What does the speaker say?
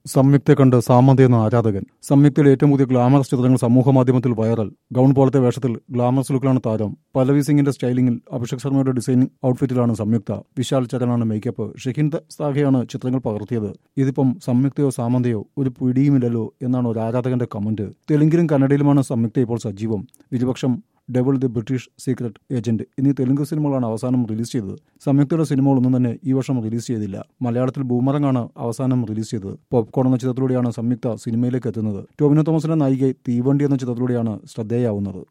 സംയുക്തയെ കണ്ട് സാമന്ത എന്ന ആരാധകൻ സംയുക്തയിലെ ഏറ്റവും പുതിയ ഗ്ലാമറസ് ചിത്രങ്ങൾ സമൂഹ മാധ്യമത്തിൽ വൈറൽ ഗൗൺ പോലത്തെ വേഷത്തിൽ ഗ്ലാമറസ് ലുക്കിലാണ് താരം പല്ലവി സിംഗിന്റെ സ്റ്റൈലിംഗിൽ അഭിഷേക് ശർമ്മയുടെ ഡിസൈനിങ് ഔട്ട്ഫിറ്റിലാണ് സംയുക്ത വിശാൽ ചരനാണ് മേക്കപ്പ് ഷഹീൻ സാഹയാണ് ചിത്രങ്ങൾ പകർത്തിയത് ഇതിപ്പം സംയുക്തയോ സാമന്തയോ ഒരു പിടിയുമില്ലല്ലോ എന്നാണ് ഒരു ആരാധകന്റെ കമന്റ് തെലുങ്കിലും കന്നഡയിലുമാണ് സംയുക്ത ഇപ്പോൾ സജീവം ഇരുപക്ഷം double the British secret agent എന്നീ തെലുങ്ക് സിനിമകളാണ് അവസാനം റിലീസ് ചെയ്തത് സംയുക്തയുടെ സിനിമകളൊന്നും തന്നെ ഈ വർഷം റിലീസ് ചെയ്തില്ല മലയാളത്തിൽ ബൂമറങ്ങാണ് അവസാനം റിലീസ് ചെയ്തത് പോപ്കോൺ എന്ന ചിത്രത്തിലൂടെയാണ് സംയുക്ത സിനിമയിലേക്ക് എത്തുന്നത് ടോവിനോ തോമസിന്റെ നായികയെ തീവണ്ടി എന്ന ചിത്രത്തിലൂടെയാണ് ശ്രദ്ധേയാവുന്നത്